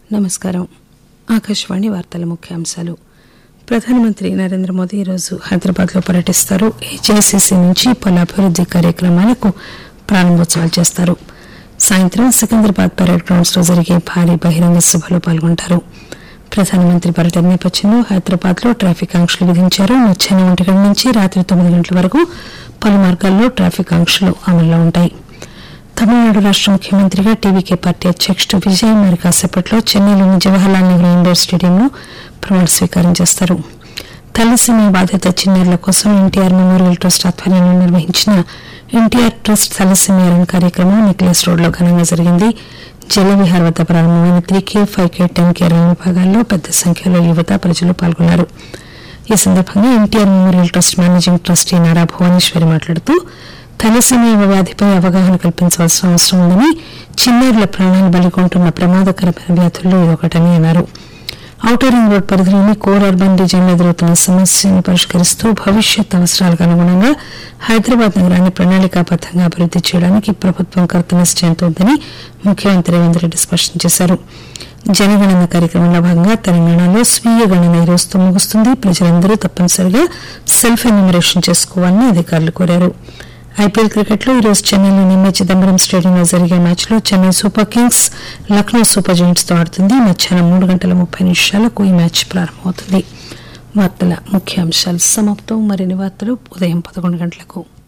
నమస్కారం ఆకాశవాణి వార్తల ముఖ్యాంశాలు ప్రధానమంత్రి నరేంద్ర మోదీ ఈరోజు హైదరాబాద్లో పర్యటిస్తారు ఏజేసీసీ నుంచి పలు అభివృద్ది కార్యక్రమాలకు ప్రారంభోత్సవాలు చేస్తారు సాయంత్రం సికింద్రాబాద్ పరేడ్ గ్రౌండ్స్ లో జరిగే భారీ బహిరంగ సభలో పాల్గొంటారు ప్రధానమంత్రి పర్యటన నేపథ్యంలో హైదరాబాద్ లో ట్రాఫిక్ ఆంక్షలు విధించారు మధ్యాహ్నం ఒంటి గంట నుంచి రాత్రి తొమ్మిది గంటల వరకు పలు మార్గాల్లో ట్రాఫిక్ ఆంక్షలు అమల్లో ఉంటాయి తమిళనాడు రాష్ట ముఖ్యమంత్రిగా టీవీకే పార్టీ అధ్యక్షుడు విజయ్ మరి కాసేపట్లో చెన్నైలోని జవహర్లాల్ నెహ్రూ ఇండోర్ స్టేడియంలో ప్రమాణ స్వీకారం చేస్తారు తలసీమియా బాధిత చిన్నారుల కోసం ఎన్టీఆర్ మెమోరియల్ ట్రస్ట్ ఆధ్వర్యంలో నిర్వహించిన ఎన్టీఆర్ ట్రస్ట్ తలసీమియా రన్ కార్యక్రమం నెక్లెస్ రోడ్లో ఘనంగా జరిగింది జలవిహార్ వద్ద ప్రారంభమైన three K five K ten K run విభాగాల్లో పెద్ద సంఖ్యలో యువత ప్రజలు పాల్గొన్నారు ఈ సందర్భంగా NTR memorial trust managing trustee Nara Bhuvaneswari మాట్లాడుతూ తలసీమియా వ్యాధిపై అవగాహన కల్పించవలసిన అవసరం ఉందని చిన్నారుల ప్రాణాలు బలికొంటున్న ప్రమాదకరమైన వ్యాధుల్లో ఇదొకటని అన్నారు ఔటర్ రింగ్ రోడ్ పరిధిలోని కోర్ అర్బన్ రీజియన్లో ఎదురవుతున్న సమస్యను పరిష్కరిస్తూ భవిష్యత్ అవసరాలకు అనుగుణంగా హైదరాబాద్ నగరాన్ని ప్రణాళికాబద్దంగా అభివృద్ది చేయడానికి ప్రభుత్వం కృతనిశ్చయంతో ఉందని ముఖ్యమంత్రి రేవంత్ రెడ్డి స్పష్టం చేశారు జనగణన కార్యక్రమంలో భాగంగా తెలంగాణలో స్వీయ గణన ఈ రోజుతో ముగుస్తుంది ప్రజలందరూ తప్పనిసరిగా సెల్ఫ్ ఎన్యూమరేషన్ చేసుకోవాలని అధికారులు కోరారు ఐపీఎల్ క్రికెట్ లో ఈరోజు చెన్నైలోని ఎంఏ చిదంబరం స్టేడియంలో జరిగే మ్యాచ్ లో Chennai super kings Lucknow super giants తో ఆడుతుంది మధ్యాహ్నం మూడు గంటల ముప్పై నిమిషాలకు ఈ మ్యాచ్ ప్రారంభమవుతుంది వార్తల ముఖ్యాంశాలు సమాప్తం మరిన్ని వార్తలు ఉదయం పదకొండు గంటలకు